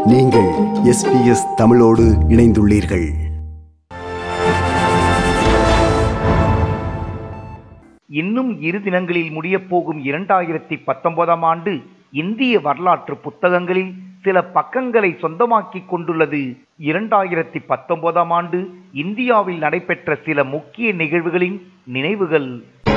நீங்கள் எஸ்பிஎஸ் தமிழோடு இணைந்துள்ளீர்கள் இன்னும் இரு தினங்களில் முடியப் போகும் இரண்டாயிரத்தி பத்தொன்பதாம் ஆண்டு இந்திய வரலாற்று புத்தகங்களில் சில பக்கங்களை சொந்தமாக்கிக் கொண்டுள்ளது இரண்டாயிரத்தி பத்தொன்பதாம் ஆண்டு இந்தியாவில் நடைபெற்ற சில முக்கிய நிகழ்வுகளின் நினைவுகள்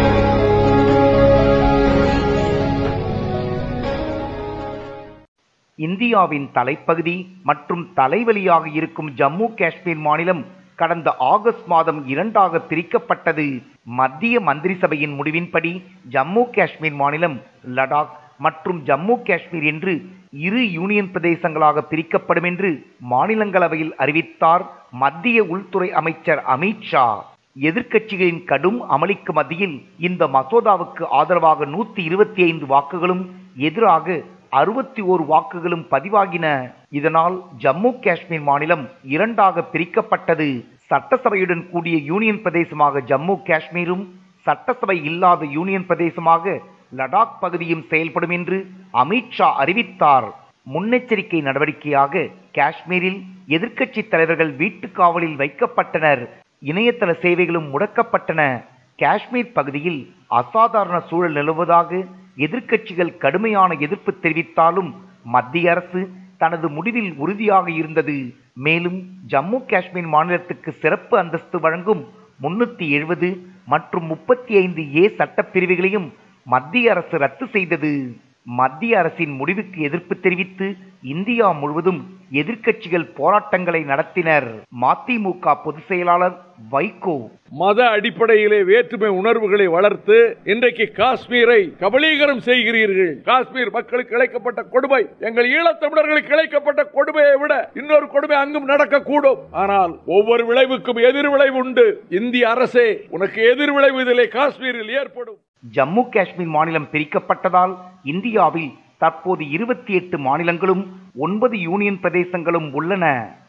இந்தியாவின் தலைப்பகுதி மற்றும் தலைவலியாக இருக்கும் ஜம்மு காஷ்மீர் மாநிலம் கடந்த ஆகஸ்ட் மாதம் இரண்டாக பிரிக்கப்பட்டது மத்திய மந்திரி சபையின் முடிவின்படி ஜம்மு காஷ்மீர் மாநிலம் லடாக் மற்றும் ஜம்மு காஷ்மீர் என்று இரு யூனியன் பிரதேசங்களாக பிரிக்கப்படும் என்று மாநிலங்களவையில் அறிவித்தார் மத்திய உள்துறை அமைச்சர் அமித்ஷா எதிர்க்கட்சிகளின் கடும் அமளிக்கு மத்தியில் இந்த மசோதாவுக்கு ஆதரவாக நூத்தி இருபத்தி ஐந்து வாக்குகளும் எதிராக அறுபத்தி ஓரு வாக்குகளும் பதிவாகின இதனால் ஜம்மு காஷ்மீர் மாநிலம் இரண்டாக பிரிக்கப்பட்டது சட்டசபையுடன் கூடிய யூனியன் பிரதேசமாக ஜம்மு காஷ்மீரும் சட்டசபை இல்லாத யூனியன் பிரதேசமாக லடாக் பகுதியும் செயல்படும் என்று அமித்ஷா அறிவித்தார் முன்னெச்சரிக்கை நடவடிக்கையாக காஷ்மீரில் எதிர்க்கட்சி தலைவர்கள் வீட்டுக் காவலில் வைக்கப்பட்டனர் இணையதள சேவைகளும் முடக்கப்பட்டன காஷ்மீர் பகுதியில் அசாதாரண சூழல் நிலவுவதாக எதிர்க்கட்சிகள் கடுமையான எதிர்ப்பு தெரிவித்தாலும் மத்திய அரசு தனது முடிவில் உறுதியாக இருந்தது மேலும் ஜம்மு காஷ்மீர் மாநிலத்துக்கு சிறப்பு அந்தஸ்து வழங்கும் முன்னூத்தி எழுபது மற்றும் முப்பத்தி ஐந்து ஏ சட்டப்பிரிவுகளையும் மத்திய அரசு ரத்து செய்தது மத்திய அரசின் முடிவுக்கு எதிர்ப்பு தெரிவித்து இந்தியா முழுவதும் எதிர்க்கட்சிகள் போராட்டங்களை நடத்தினர் மதிமுக பொதுச் செயலாளர் வைகோ மத அடிப்படையிலே வேற்றுமை உணர்வுகளை வளர்த்து இன்றைக்கு காஷ்மீரை கபலீகரம் செய்கிறீர்கள் காஷ்மீர் மக்களுக்கு இழைக்கப்பட்ட கொடுமை எங்கள் ஈழத்தமிழர்களுக்கு இழைக்கப்பட்ட கொடுமையை விட இன்னொரு கொடுமை அங்கும் நடக்கக்கூடும் ஆனால் ஒவ்வொரு விளைவுக்கும் எதிர் விளைவு உண்டு இந்திய அரசே உனக்கு எதிர் விளைவு இதிலே காஷ்மீரில் ஏற்படும் ஜம்மு காஷ்மீர் மாநிலம் பிரிக்கப்பட்டதால் இந்தியாவில் தற்போது இருபத்தி எட்டு மாநிலங்களும் ஒன்பது யூனியன் பிரதேசங்களும் உள்ளன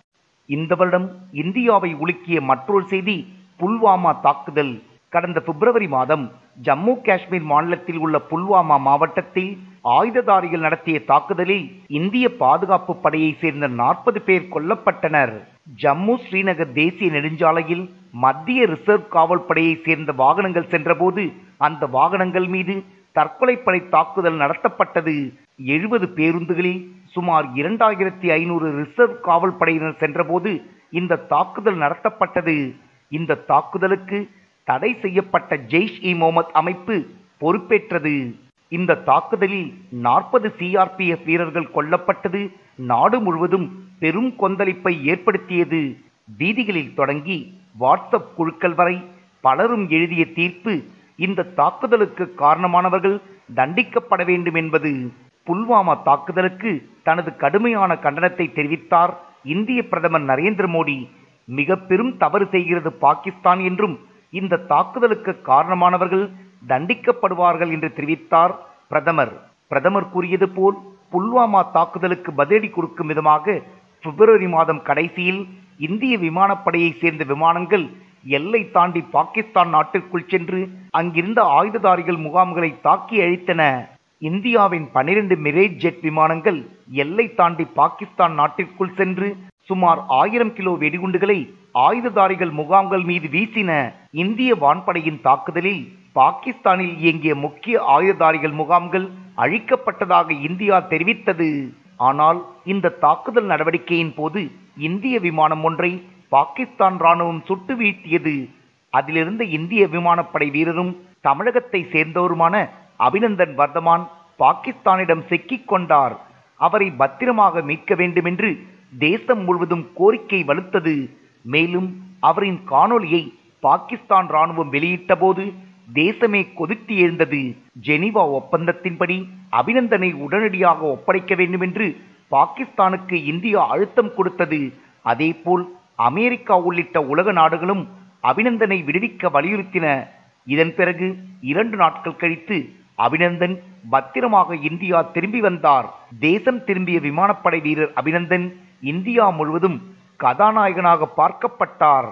இந்த வருடம் இந்தியாவை உலுக்கிய மற்றொரு செய்தி புல்வாமா தாக்குதல் கடந்த பிப்ரவரி மாதம் ஜம்மு காஷ்மீர் மாநிலத்தில் உள்ள புல்வாமா மாவட்டத்தில் ஆயுததாரிகள் நடத்திய தாக்குதலில் இந்திய பாதுகாப்பு படையைச் சேர்ந்த நாற்பது பேர் கொல்லப்பட்டனர் ஜம்மு ஸ்ரீநகர் தேசிய நெடுஞ்சாலையில் மத்திய ரிசர்வ் காவல் படையைச் சேர்ந்த வாகனங்கள் சென்றபோது அந்த வாகனங்கள் மீது தற்கொலைப்படை தாக்குதல் நடத்தப்பட்டது எழுபது பேருந்துகளில் சுமார் இரண்டாயிரத்தி ஐநூறு ரிசர்வ் காவல் படையினர் சென்றபோது இந்த தாக்குதல் நடத்தப்பட்டது இந்த தாக்குதலுக்கு தடை செய்யப்பட்ட ஜெய்ஷ் இ முகமது அமைப்பு பொறுப்பேற்றது இந்த தாக்குதலில் நாற்பது சிஆர்பிஎஃப் வீரர்கள் கொல்லப்பட்டது நாடு முழுவதும் பெரும் கொந்தளிப்பை ஏற்படுத்தியது வீதிகளில் தொடங்கி வாட்ஸ்அப் குழுக்கள் வரை பலரும் எழுதிய தீர்ப்பு இந்த தாக்குதலுக்கு காரணமானவர்கள் தண்டிக்கப்பட வேண்டும் என்பது புல்வாமா தாக்குதலுக்கு தனது கடுமையான கண்டனத்தை தெரிவித்தார் இந்திய பிரதமர் நரேந்திர மோடி மிக பெரும் தவறு செய்கிறது பாகிஸ்தான் என்றும் இந்த தாக்குதலுக்கு காரணமானவர்கள் தண்டிக்கப்படுவார்கள் என்று தெரிவித்தார் பிரதமர் பிரதமர் கூறியது போல் புல்வாமா தாக்குதலுக்கு பதிலடி கொடுக்கும் விதமாக பிப்ரவரி மாதம் கடைசியில் இந்திய விமானப்படையைச் சேர்ந்த விமானங்கள் எல்லை தாண்டி பாகிஸ்தான் நாட்டிற்குள் சென்று அங்கிருந்த ஆயுததாரிகள் முகாம்களை தாக்கி அழித்தன இந்தியாவின் பனிரெண்டு மிரேஜ் ஜெட் விமானங்கள் எல்லை தாண்டி பாகிஸ்தான் நாட்டிற்குள் சென்று சுமார் ஆயிரம் கிலோ வெடிகுண்டுகளை ஆயுததாரிகள் முகாம்கள் மீது வீசின இந்திய வான்படையின் தாக்குதலில் பாகிஸ்தானில் இயங்கிய முக்கிய ஆயுததாரிகள் முகாம்கள் அழிக்கப்பட்டதாக இந்தியா தெரிவித்தது ஆனால் இந்த தாக்குதல் நடவடிக்கையின் போது இந்திய விமானம் ஒன்றை பாகிஸ்தான் ராணுவம் சுட்டு வீழ்த்தியது அதிலிருந்த இந்திய விமானப்படை வீரரும் தமிழகத்தை சேர்ந்தவருமான அபிநந்தன் வர்தமான் பாகிஸ்தானிடம் சிக்கிக் கொண்டார் அவரை பத்திரமாக மீட்க வேண்டும் என்று தேசம் முழுவதும் கோரிக்கை வலுத்தது மேலும் அவரின் காணொளியை பாகிஸ்தான் ராணுவம் வெளியிட்டபோது தேசமே கொதித்து எழுந்தது ஜெனீவா ஒப்பந்தத்தின்படி அபிநந்தனை உடனடியாக ஒப்படைக்க வேண்டும் என்று பாகிஸ்தானுக்கு இந்தியா அழுத்தம் கொடுத்தது அதேபோல் அமெரிக்கா உள்ளிட்ட உலக நாடுகளும் அபிநந்தனை விடுவிக்க வலியுறுத்தின இதன் பிறகு இரண்டு நாட்கள் கழித்து அபிநந்தன் பத்திரமாக இந்தியா திரும்பி வந்தார் தேசம் திரும்பிய விமானப்படை வீரர் அபிநந்தன் இந்தியா முழுவதும் கதாநாயகனாக பார்க்கப்பட்டார்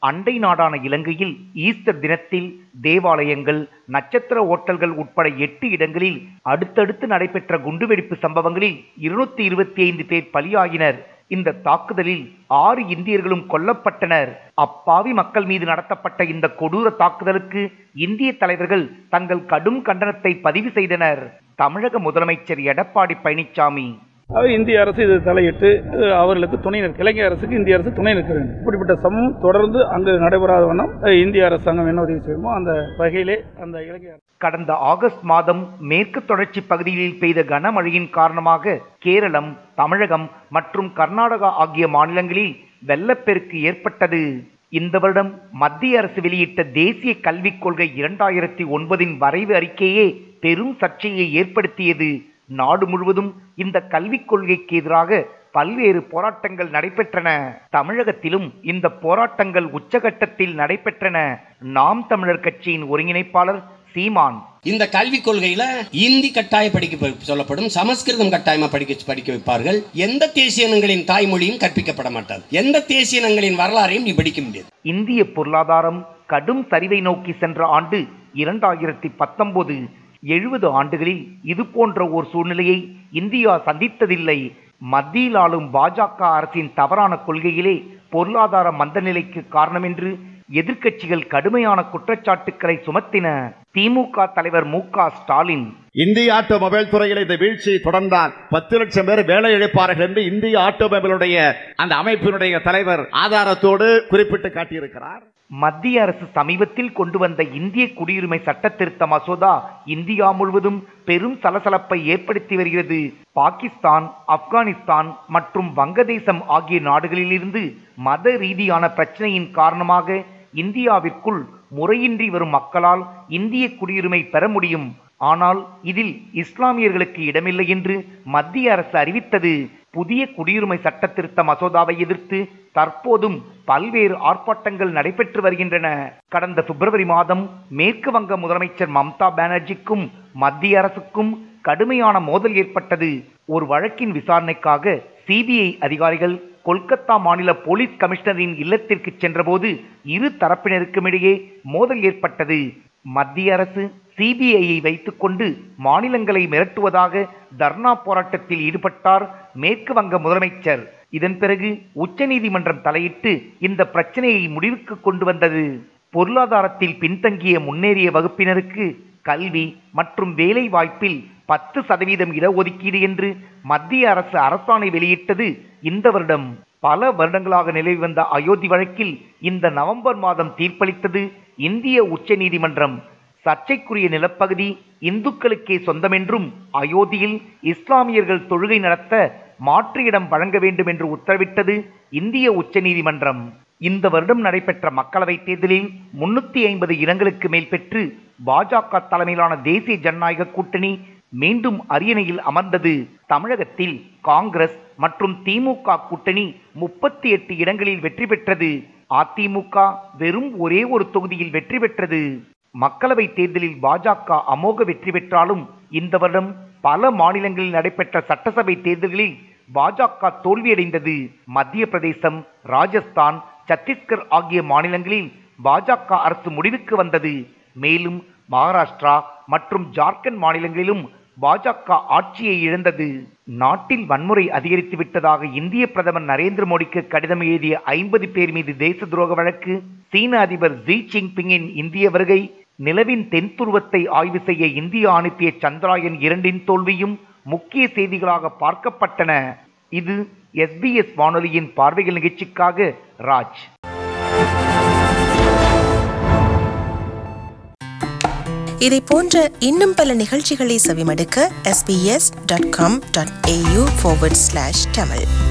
அண்டை நாடான இலங்கையில் ஈஸ்டர் தினத்தில் தேவாலயங்கள் நட்சத்திர ஓட்டல்கள் உட்பட எட்டு இடங்களில் அடுத்தடுத்து நடைபெற்ற குண்டுவெடிப்பு சம்பவங்களில் இருநூத்தி இருபத்தி ஐந்து பேர் பலியாகினர் இந்த தாக்குதலில் ஆறு இந்தியர்களும் கொல்லப்பட்டனர் அப்பாவி மக்கள் மீது நடத்தப்பட்ட இந்த கொடூர தாக்குதலுக்கு இந்திய தலைவர்கள் தங்கள் கடும் கண்டனத்தை பதிவு செய்தனர் தமிழக முதலமைச்சர் எடப்பாடி பழனிசாமி அது இந்திய அரசு இது தலையிட்டு அஹ், அவர்களுக்கு துணை நிற்க இலங்கை அரசுக்கு இந்திய அரசு துணை நிற்க வேண்டும் இப்படிப்பட்ட சமம் தொடர்ந்து அங்கு நடைபெறாத வண்ணம் அஹ், இந்திய அரசாங்கம் என்ன உதவி செய்யுமோ அந்த வகையிலே அந்த இலங்கை அரசு கடந்த ஆகஸ்ட் மாதம் மேற்கு தொடர்ச்சி பகுதிகளில் பெய்த கனமழையின் காரணமாக கேரளம் தமிழகம் மற்றும் கர்நாடகா ஆகிய மாநிலங்களில் வெள்ளப்பெருக்கு ஏற்பட்டது இந்த வருடம் மத்திய அரசு வெளியிட்ட தேசிய கல்விக் கொள்கை இரண்டாயிரத்தி ஒன்பதின் வரைவு அறிக்கையே பெரும் சர்ச்சையை ஏற்படுத்தியது நாடு முழுவதும் இந்த கல்விக் கொள்கைக்கு எதிராக பல்வேறு போராட்டங்கள் நடைபெற்றன தமிழகத்திலும் இந்த போராட்டங்கள் உச்சகட்டத்தில் நடைபெற்றன நாம் தமிழர் கட்சியின் ஒருங்கிணைப்பாளர் சீமான் இந்த கல்விக் கொள்கையில இந்தி கட்டாய படிக்க சொல்லப்படும் சமஸ்கிருதம் கட்டாயமா படிக்க படிக்க வைப்பார்கள் எந்த தேசிய இனங்களின் தாய்மொழியும் கற்பிக்கப்பட மாட்டாது எந்த தேசிய இனங்களின் வரலாறையும் நீ படிக்க முடியாது இந்திய பொருளாதாரம் கடும் சரிவை நோக்கி சென்ற ஆண்டு இரண்டாயிரத்தி பத்தொன்பது எழுபது ஆண்டுகளில் இது போன்ற ஒரு சூழ்நிலையை இந்தியா சந்தித்ததில்லை மத்தியில் ஆளும் பாஜக அரசின் தவறான கொள்கையிலே பொருளாதார மந்தநிலைக்கு காரணம் என்று எதிர்க்கட்சிகள் கடுமையான குற்றச்சாட்டுக்களை சுமத்தின திமுக தலைவர் மு க ஸ்டாலின் இந்திய ஆட்டோமொபைல் துறையில் இந்த வீழ்ச்சி தொடர்ந்தால் பத்து லட்சம் பேர் வேலை இழப்பார்கள் என்று இந்திய ஆட்டோமொபைலுடைய அந்த அமைப்பினுடைய தலைவர் ஆதாரத்தோடு குறிப்பிட்டு காட்டியிருக்கிறார் மத்திய அரசு சமீபத்தில் கொண்டு வந்த இந்திய குடியுரிமை சட்ட திருத்த மசோதா இந்தியா முழுவதும் பெரும் சலசலப்பை ஏற்படுத்தி வருகிறது பாகிஸ்தான் ஆப்கானிஸ்தான் மற்றும் வங்கதேசம் ஆகிய நாடுகளிலிருந்து மத ரீதியான பிரச்சனையின் காரணமாக இந்தியாவிற்குள் முறையின்றி வரும் மக்களால் இந்திய குடியுரிமை பெற முடியும் ஆனால் இதில் இஸ்லாமியர்களுக்கு இடமில்லை என்று மத்திய அரசு அறிவித்தது புதிய குடியுரிமை சட்ட திருத்த மசோதாவை எதிர்த்து தற்போதும் பல்வேறு ஆர்ப்பாட்டங்கள் நடைபெற்று வருகின்றன கடந்த பிப்ரவரி மாதம் மேற்கு வங்க முதலமைச்சர் மம்தா பானர்ஜிக்கும் மத்திய அரசுக்கும் கடுமையான மோதல் ஏற்பட்டது ஒரு வழக்கின் விசாரணைக்காக சிபிஐ அதிகாரிகள் கொல்கத்தா மாநில போலீஸ் கமிஷனரின் இல்லத்திற்கு சென்றபோது இரு தரப்பினருக்கும் இடையே மோதல் ஏற்பட்டது மத்திய அரசு சிபிஐயை வைத்துக்கொண்டு மாநிலங்களை மிரட்டுவதாக தர்ணா போராட்டத்தில் ஈடுபட்டார் மேற்கு வங்க முதலமைச்சர் இதன் பிறகு உச்சநீதிமன்றம் தலையிட்டு இந்த பிரச்சனையை முடிவுக்கு கொண்டு வந்தது பொருளாதாரத்தில் பின்தங்கிய முன்னேறிய வகுப்பினருக்கு கல்வி மற்றும் வேலை வாய்ப்பில் பத்து சதவீதம் இடஒதுக்கீடு என்று மத்திய அரசு அரசாணை வெளியிட்டது இந்த வருடம் பல வருடங்களாக நிலவி வந்த அயோத்தி வழக்கில் இந்த நவம்பர் மாதம் தீர்ப்பளித்தது இந்திய உச்சநீதிமன்றம் சர்ச்சைக்குரிய நிலப்பகுதி இந்துக்களுக்கே சொந்தமென்றும் அயோத்தியில் இஸ்லாமியர்கள் தொழுகை நடத்த மாற்று இடம் வழங்க வேண்டும் என்று உத்தரவிட்டது இந்திய உச்சநீதிமன்றம் இந்த வருடம் நடைபெற்ற மக்களவைத் தேர்தலில் முன்னூத்தி ஐம்பது இடங்களுக்கு மேல் பெற்று பாஜக தலைமையிலான தேசிய ஜனநாயக கூட்டணி மீண்டும் அரியணையில் அமர்ந்தது தமிழகத்தில் காங்கிரஸ் மற்றும் திமுக கூட்டணி முப்பத்தி எட்டு இடங்களில் வெற்றி பெற்றது அதிமுக வெறும் ஒரே ஒரு தொகுதியில் வெற்றி பெற்றது மக்களவை தேர்தலில் பாஜக அமோக வெற்றி பெற்றாலும் இந்த வருடம் பல மாநிலங்களில் நடைபெற்ற சட்டசபை தேர்தல்களில் பாஜக தோல்வியடைந்தது மத்திய பிரதேசம் ராஜஸ்தான் சத்தீஸ்கர் ஆகிய மாநிலங்களில் பாஜக அரசு முடிவுக்கு வந்தது மேலும் மகாராஷ்டிரா மற்றும் ஜார்க்கண்ட் மாநிலங்களிலும் பாஜக ஆட்சியை இழந்தது நாட்டில் வன்முறை அதிகரித்து விட்டதாக இந்திய பிரதமர் நரேந்திர மோடிக்கு கடிதம் எழுதிய ஐம்பது பேர் மீது தேச துரோக வழக்கு சீன அதிபர் ஜி ஜின்பிங்கின் இந்திய வருகை நிலவின் தென்துருவத்தை ஆய்வு செய்ய இந்தியா அனுப்பிய சந்திராயன் இரண்டின் தோல்வியும் முக்கிய செய்திகளாக பார்க்கப்பட்டன இது எஸ்பிஎஸ் வானொலியின் பார்வைகள் நிகழ்ச்சிக்காக ராஜ் இதை போன்ற இன்னும் பல நிகழ்ச்சிகளை செவிமடுக்க sbs.com.au forward slash tamil